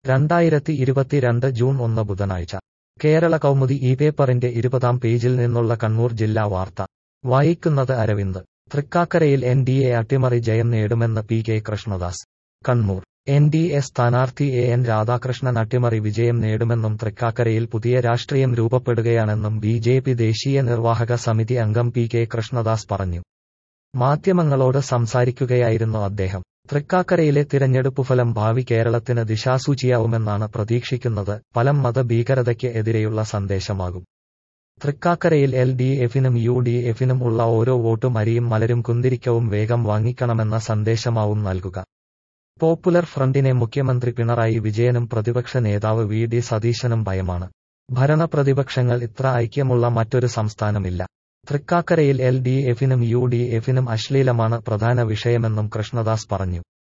രണ്ടായിരത്തി ഇരുപത്തിരണ്ട് ജൂൺ ഒന്ന് ബുധനാഴ്ച കേരള കൗമുദി ഈ പേപ്പറിന്റെ ഇരുപതാം പേജിൽ നിന്നുള്ള കണ്ണൂർ ജില്ലാ വാർത്ത വായിക്കുന്നത് അരവിന്ദ് തൃക്കാക്കരയിൽ എൻ ഡി എ അട്ടിമറി ജയം നേടുമെന്ന് P K Krishnadas Kannur N D A സ്ഥാനാർത്ഥി എ എൻ രാധാകൃഷ്ണൻ അട്ടിമറി വിജയം നേടുമെന്നും തൃക്കാക്കരയിൽ പുതിയ രാഷ്ട്രീയം രൂപപ്പെടുകയാണെന്നും ബി ജെ പി ദേശീയ നിർവാഹക സമിതി അംഗം പി കെ കൃഷ്ണദാസ് പറഞ്ഞു മാധ്യമങ്ങളോട് സംസാരിക്കുകയായിരുന്നു അദ്ദേഹം തൃക്കാക്കരയിലെ തിരഞ്ഞെടുപ്പ് ഫലം ഭാവി കേരളത്തിന് ദിശാസൂചിയാവുമെന്നാണ് പ്രതീക്ഷിക്കുന്നത് ഫലം മതഭീകരതയ്ക്ക് എതിരെയുള്ള സന്ദേശമാകും തൃക്കാക്കരയിൽ എൽ ഡി എഫിനും യു ഡി എഫിനും ഉള്ള ഓരോ വോട്ടും അരിയും മലരും കുന്തിരിക്കവും വേഗം വാങ്ങിക്കണമെന്ന സന്ദേശമാവും നൽകുക പോപ്പുലർ ഫ്രണ്ടിനെ മുഖ്യമന്ത്രി പിണറായി വിജയനും പ്രതിപക്ഷ നേതാവ് വി ഡി സതീശനും ഭയമാണ് ഭരണപ്രതിപക്ഷങ്ങൾ ഇത്ര ഐക്യമുള്ള മറ്റൊരു സംസ്ഥാനമില്ല തൃക്കാക്കരയിൽ എൽ ഡി എഫിനും യു ഡി എഫിനും അശ്ലീലമാണ് പ്രധാന വിഷയമെന്നും കൃഷ്ണദാസ് പറഞ്ഞു